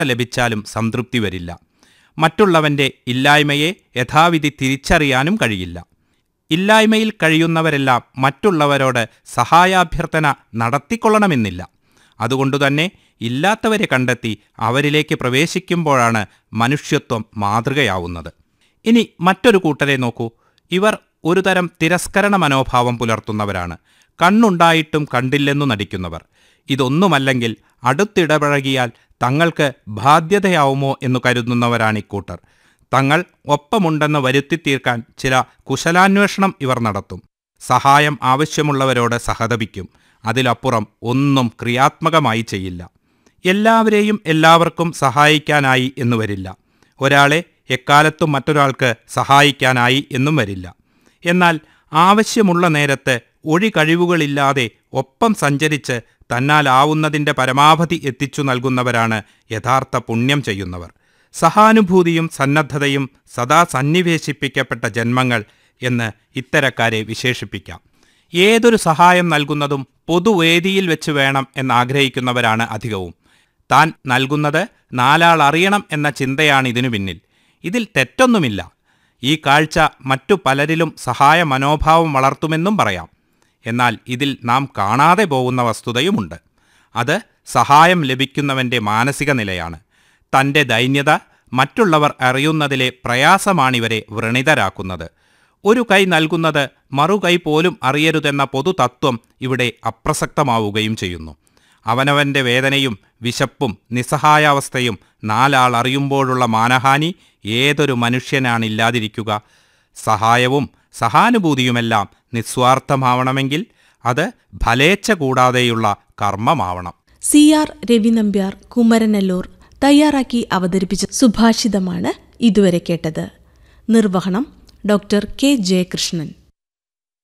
ലഭിച്ചാലും സംതൃപ്തി വരില്ല മറ്റുള്ളവന്റെ ഇല്ലായ്മയെ യഥാവിധി തിരിച്ചറിയാനും കഴിയില്ല ഇല്ലായ്മയിൽ കഴിയുന്നവരെല്ലാം മറ്റുള്ളവരോട് സഹായാഭ്യർത്ഥന നടത്തിക്കൊള്ളണമെന്നില്ല അതുകൊണ്ടുതന്നെ ഇല്ലാത്തവരെ കണ്ടെത്തി അവരിലേക്ക് പ്രവേശിക്കുമ്പോഴാണ് മനുഷ്യത്വം മാതൃകയാവുന്നത് ഇനി മറ്റൊരു കൂട്ടരെ നോക്കൂ ഇവർ ഒരുതരം തിരസ്കരണ മനോഭാവം പുലർത്തുന്നവരാണ് കണ്ണുണ്ടായിട്ടും കണ്ടില്ലെന്നു നടിക്കുന്നവർ ഇതൊന്നുമല്ലെങ്കിൽ അടുത്തിടപഴകിയാൽ തങ്ങൾക്ക് ബാധ്യതയാവുമോ എന്നു കരുതുന്നവരാണ് ഇക്കൂട്ടർ തങ്ങൾ ഒപ്പമുണ്ടെന്ന് വരുത്തി തീർക്കാൻ ചില കുശലാന്വേഷണം ഇവർ നടത്തും സഹായം ആവശ്യമുള്ളവരോട് സഹതപിക്കും അതിലപ്പുറം ഒന്നും ക്രിയാത്മകമായി ചെയ്യില്ല എല്ലാവരെയും എല്ലാവർക്കും സഹായിക്കാനായി എന്നു വരില്ല ഒരാളെ എക്കാലത്തും മറ്റൊരാൾക്ക് സഹായിക്കാനായി എന്നും വരില്ല എന്നാൽ ആവശ്യമുള്ള നേരത്ത് ഒഴി കഴിവുകളില്ലാതെ ഒപ്പം സഞ്ചരിച്ച് തന്നാലാവുന്നതിൻ്റെ പരമാവധി എത്തിച്ചു നൽകുന്നവരാണ് യഥാർത്ഥ പുണ്യം ചെയ്യുന്നവർ സഹാനുഭൂതിയും സന്നദ്ധതയും സദാ സന്നിവേശിപ്പിക്കപ്പെട്ട ജന്മങ്ങൾ എന്ന് ഇത്തരക്കാരെ വിശേഷിപ്പിക്കാം ഏതൊരു സഹായം നൽകുന്നതും പൊതുവേദിയിൽ വെച്ച് വേണം എന്നാഗ്രഹിക്കുന്നവരാണ് അധികവും താൻ നൽകുന്നത് നാലാൾ അറിയണം എന്ന ചിന്തയാണ് ഇതിനു പിന്നിൽ ഇതിൽ തെറ്റൊന്നുമില്ല ഈ കാഴ്ച മറ്റു പലരിലും സഹായ മനോഭാവം വളർത്തുമെന്നും പറയാം എന്നാൽ ഇതിൽ നാം കാണാതെ പോകുന്ന വസ്തുതയുമുണ്ട് അത് സഹായം ലഭിക്കുന്നവൻ്റെ മാനസിക നിലയാണ് തൻ്റെ ദൈന്യത മറ്റുള്ളവർ അറിയുന്നതിലെ പ്രയാസമാണിവരെ വ്രണിതരാക്കുന്നത് ഒരു കൈ നൽകുന്നത് മറുകൈ പോലും അറിയരുതെന്ന പൊതുതത്വം ഇവിടെ അപ്രസക്തമാവുകയും ചെയ്യുന്നു അവനവൻ്റെ വേദനയും വിശപ്പും നിസ്സഹായാവസ്ഥയും നാലാൾ അറിയുമ്പോഴുള്ള മാനഹാനി ഏതൊരു മനുഷ്യനാണില്ലാതിരിക്കുക സഹായവും സഹാനുഭൂതിയുമെല്ലാം നിസ്വാർത്ഥമാവണമെങ്കിൽ അത് ഫലേച്ഛ കൂടാതെയുള്ള കർമ്മമാവണം സി ആർ രവി നമ്പ്യാർ കുമരനല്ലൂർ തയ്യാറാക്കി അവതരിപ്പിച്ച സുഭാഷിതമാണ് ഇതുവരെ കേട്ടത് നിർവഹണം ഡോക്ടർ കെ ജയകൃഷ്ണൻ